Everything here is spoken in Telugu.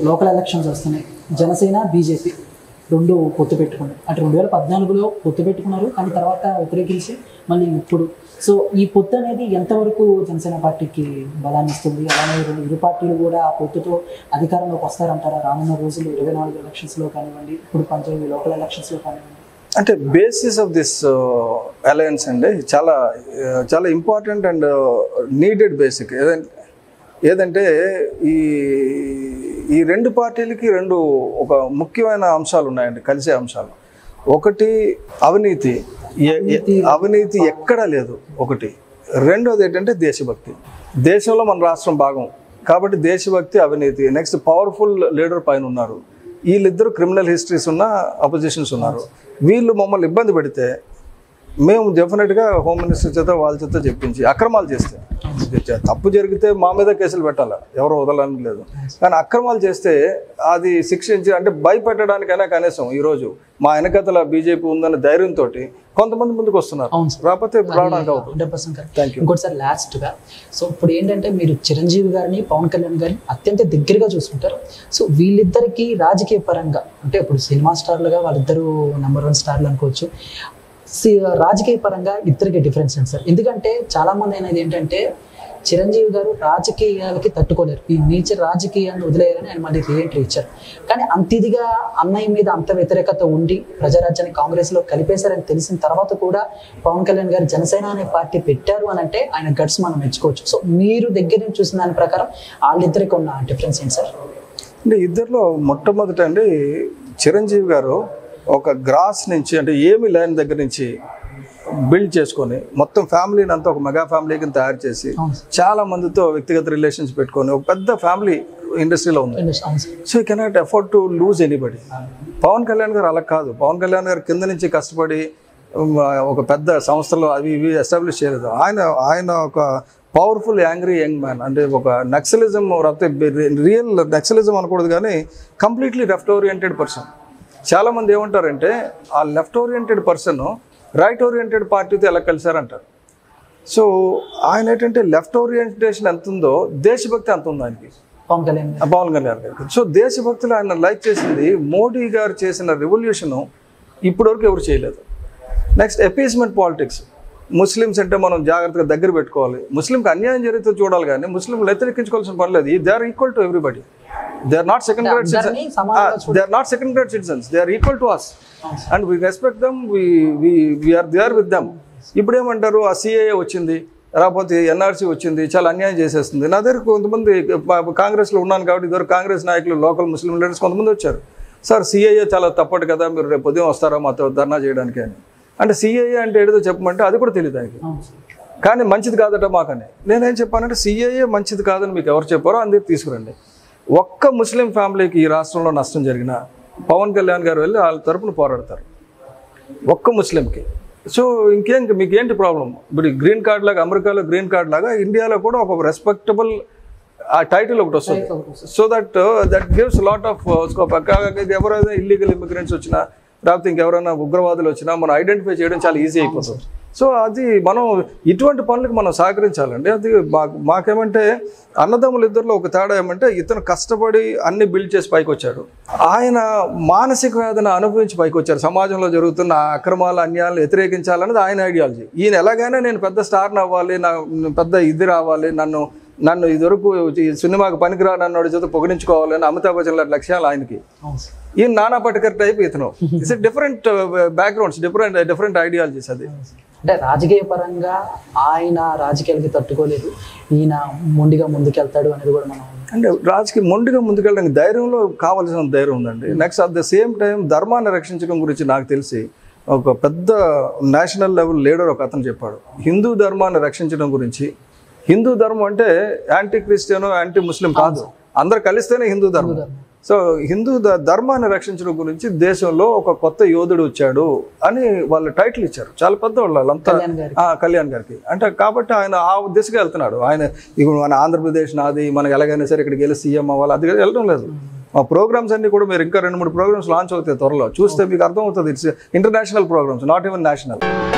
లోకల్ ఎలక్షన్స్ వస్తున్నాయి జనసేన బీజేపీ రెండు పొత్తు పెట్టుకున్నారు అంటే రెండు వేల పద్నాలుగులో పొత్తు పెట్టుకున్నారు కానీ తర్వాత వ్యతిరేకించి మళ్ళీ ఇప్పుడు సో ఈ పొత్తు అనేది ఎంతవరకు జనసేన పార్టీకి బలాన్ని ఇస్తుంది అలానే ఇరు- ఇరు పార్టీలు కూడా ఆ పొత్తుతో అధికారంలోకి వస్తారంటారా రానున్న రోజులు ఇరవై నాలుగు ఎలక్షన్స్లో కానివ్వండి ఇప్పుడు పంచాయతీ లోకల్ ఎలక్షన్స్లో కానివ్వండి అంటే బేసిస్ ఆఫ్ దిస్ అలయన్స్ అండి చాలా uh, చాలా ఇంపార్టెంట్ అండ్ నీడెడ్ బేసిక్ ఏదంటే ఏదంటే ఈ ఈ రెండు పార్టీలకి రెండు ఒక ముఖ్యమైన అంశాలు ఉన్నాయండి కలిసే అంశాలు ఒకటి అవినీతి ఏ- ఏ- అవినీతి ఎక్కడా లేదు ఒకటి రెండోది ఏంటంటే దేశభక్తి దేశంలో మన రాష్ట్రం భాగం కాబట్టి దేశభక్తి అవినీతి నెక్స్ట్ పవర్ఫుల్ లీడర్ పైన ఉన్నారు వీళ్ళిద్దరు క్రిమినల్ హిస్టరీస్ ఉన్న అపోజిషన్స్ ఉన్నారు వీళ్ళు మమ్మల్ని ఇబ్బంది పెడితే మేము డెఫినెట్గా హోమ్ మినిస్టర్ చేత వాళ్ళ చేత చెప్పించి అక్రమాలు చేస్తే ఇది చ- తప్పు జరిగితే మా మీద కేసులు పెట్టాలి ఎవరు వదలని లేదు కానీ అక్రమాలు చేస్తే అది శిక్షించి అంటే భయపెట్టడానికైనా కనీసం ఈరోజు మా వెనకతల బీజేపీ ఉందన్న ధైర్యంతో కొంతమంది ముందుకు వస్తున్నారు అవును సార్. రాకపోతే రావడానికి అవుతుంది hundred percent correct Thank you. ఇంకోటి సార్ లాస్ట్గా సో ఇప్పుడు ఏంటంటే మీరు చిరంజీవి గారిని పవన్ కళ్యాణ్ గారిని అత్యంత దగ్గరగా చూసుకుంటారు సో వీళ్ళిద్దరికి రాజకీయ పరంగా అంటే ఇప్పుడు సినిమా స్టార్లుగా వాళ్ళిద్దరూ నెంబర్ వన్ స్టార్లు అనుకోవచ్చు సి- రాజకీయ పరంగా ఇద్దరికి డిఫరెన్స్ ఏంటి సార్ ఎందుకంటే చాలా మంది అనేది ఏంటంటే చిరంజీవి గారు రాజకీయాలకి తట్టుకోలేరు ఈ నీచ రాజకీయాన్ని వదిలేయాలని ఆయన మళ్ళీ రీఎంట్రీ ఇచ్చారు కానీ అంత ఇదిగా అన్నయ్య మీద అంత వ్యతిరేకత ఉండి ప్రజారాజ్యాన్ని కాంగ్రెస్ లో కలిపేశారని తెలిసిన తర్వాత కూడా పవన్ కళ్యాణ్ గారు జనసేన అనే పార్టీ పెట్టారు అని అంటే ఆయన గట్స్ మనం మెచ్చుకోవచ్చు సో మీరు దగ్గర నుంచి చూసిన దాని ప్రకారం వాళ్ళిద్దరికి ఉన్న డిఫరెన్స్ ఏంటి సార్ అంటే ఇద్దరిలో మొట్టమొదట అండి చిరంజీవి గారు ఒక గ్రాస్ నుంచి అంటే ఏమి లేని దగ్గర నుంచి బిల్డ్ చేసుకొని మొత్తం ఫ్యామిలీని అంతా ఒక మెగా ఫ్యామిలీ కింద తయారు చేసి అవును చాలా మందితో వ్యక్తిగత రిలేషన్స్ పెట్టుకొని ఒక పెద్ద ఫ్యామిలీ ఇండస్ట్రీలో ఉంది అవును sir so you cannot afford to lose anybody Pawan Kalyan garu అలా కాదు పవన్ కళ్యాణ్ గారు కింద నుంచి కష్టపడి ఉమ్, ఒక పెద్ద సంస్థలో అవి ఇవి ఎస్టాబ్లిష్ చేయలేదు ఆయన ఆయన ఒక పవర్ఫుల్ యాంగ్రీ యంగ్ మ్యాన్ అంటే ఒక నక్సలిజం లేకపోతే రియల్ నక్సలిజం అనకూడదు కానీ కంప్లీట్లీ లెఫ్ట్ ఓరియంటెడ్ పర్సన్ చాలామంది ఏమంటారంటే ఆ left oriented person right oriented పార్టీతో ఎలా కలిశారంటారు సో ఆయన ఏంటంటే లెఫ్ట్ ఓరియంటేషన్ ఎంత ఉందో దేశభక్తి అంత ఉంది ఆయనకి పవన్ కళ్యాణ్ గారు ఆ పవన్ కళ్యాణ్ గారికి సో దేశభక్తులు ఆయన లైక్ చేసింది మోడీ గారు చేసిన రెవల్యూషన్ ఇప్పటివరకు ఎవరు చేయలేదు నెక్స్ట్ అపీస్మెంట్ పాలిటిక్స్ ముస్లిమ్స్ అంటే మనం జాగ్రత్తగా దగ్గర పెట్టుకోవాలి ముస్లింకి అన్యాయం జరిగితే చూడాలి కానీ ముస్లింలు వ్యతిరేకించుకోవాల్సిన పని లేదు they are equal to everybody they are not second grade అందరినీ సమానంగా they are not second grade citizens they are equal to us and we respect them we are they are with them ఇప్పుడు ఏమంటారు ఆ సిఏఏ వచ్చింది రాకపోతే ఎన్ఆర్సీ వచ్చింది చాలా అన్యాయం చేసేస్తుంది నా దగ్గర కొంతమంది ప- కాంగ్రెస్లో ఉన్నాను కాబట్టి ఇద్దరు కాంగ్రెస్ నాయకులు లోకల్ ముస్లిం లీడర్స్ కొంతమంది వచ్చారు సార్ సిఏఏ చాలా తప్పటి కదా మీరు రేపు ఉదయం వస్తారా మాతో ధర్నా చేయడానికి అని అంటే సిఏఏ అంటే ఏదో చెప్పమంటే అది కూడా తెలియదు ఆయనకి అవును సార్ కానీ మంచిది కాదట మాకని నేనేం చెప్పానంటే సిఏఏ మంచిది కాదని మీకు ఎవరు చెప్పారో అందరికి తీసుకురండి ఒక్క ముస్లిం ఫ్యామిలీకి ఈ రాష్ట్రంలో నష్టం జరిగినా పవన్ కళ్యాణ్ గారు వెళ్ళి వాళ్ళ తరపున పోరాడతారు ఒక్క ముస్లింకి సో ఇంకేం మీకు ఏంటి ప్రాబ్లం ఇప్పుడు గ్రీన్ కార్డ్ లాగా అమెరికాలో గ్రీన్ కార్డ్ లాగా ఇండియాలో కూడా ఒక రెస్పెక్టబుల్ ఆ టైటిల్ ఒకటి వస్తుంది so that that gives lot of scope ఎవరైనా ఇల్లీగల్ ఇమిగ్రెంట్స్ వచ్చినా లేకపోతే ఇంకెవరైనా ఉగ్రవాదులు వచ్చినా మనం ఐడెంటిఫై చేయడం చాలా ఈజీ అయిపోతుంది సో అది మనం ఇటువంటి పనులకు మనం సహకరించాలండి అది మాకు మాకేమంటే అన్నదమ్ములు ఇద్దరిలో ఒక తేడా ఏమంటే ఇతను కష్టపడి అన్ని బిల్డ్ చేసి పైకి వచ్చాడు ఆయన మానసిక వేదన అనుభవించి పైకి వచ్చారు సమాజంలో జరుగుతున్న అక్రమాలు అన్యాయాలను వ్యతిరేకించాలన్నది ఆయన ఐడియాలజీ ఈయన ఎలాగైనా నేను పెద్ద స్టార్ని అవ్వాలి నా పెద్ద ఇది రావాలి నన్ను నన్ను ఇదివరకు ఈ సినిమాకి పనికిరా నన్ను చేత పొగిడించుకోవాలని అమితాబ్ బచ్చన్ లాంటి లక్ష్యాలు ఆయనకి అవును సార్ ఈయన నానా పటకర్ టైప్ ఇతను it's different backgrounds different different ideologies అది అంటే రాజకీయ పరంగా ఆయన రాజకీయాలకి తట్టుకోలేదు ఈయన మొండిగా ముందుకెళ్తాడు అనేది కూడా మనం అంటే రాజకీయ మొండిగా ముందుకెళ్ళడానికి ధైర్యంలో కావాల్సిన ధైర్యం ఉందండి next at the same time ధర్మాన్ని రక్షించడం గురించి నాకు తెలిసి ఒక పెద్ద నేషనల్ లెవెల్ లీడర్ ఒక అతను చెప్పాడు హిందూ ధర్మాన్ని రక్షించడం గురించి హిందూ ధర్మం అంటే యాంటీ క్రిస్టియన్ యాంటీ ముస్లిం కాదు అందరు కలిస్తేనే హిందూ ధర్మం సో హిందూ ధ- ధర్మాన్ని రక్షించడం గురించి దేశంలో ఒక కొత్త యోధుడు వచ్చాడు అని వాళ్ళు టైటిల్ ఇచ్చారు చాలా పెద్ద వాళ్ళు వాళ్ళంతా కళ్యాణ్ గారికి ఆ, కళ్యాణ్ గారికి అంటే కాబట్టి ఆయన ఆ దిశగా వెళ్తున్నాడు ఆయన ఇప్పుడు మన ఆంధ్రప్రదేశ్ నాది మనకి ఎలాగైనా సరే ఇక్కడికి వెళ్ళి సీఎం అవ్వాలి అది వెళ్ళడం లేదు మా ప్రోగ్రామ్స్ అన్ని కూడా మీరు ఇంకా రెండు మూడు ప్రోగ్రామ్స్ లాంచ్ అవుతాయి త్వరలో చూస్తే మీకు అర్థమవుతుంది it's international programmes not even national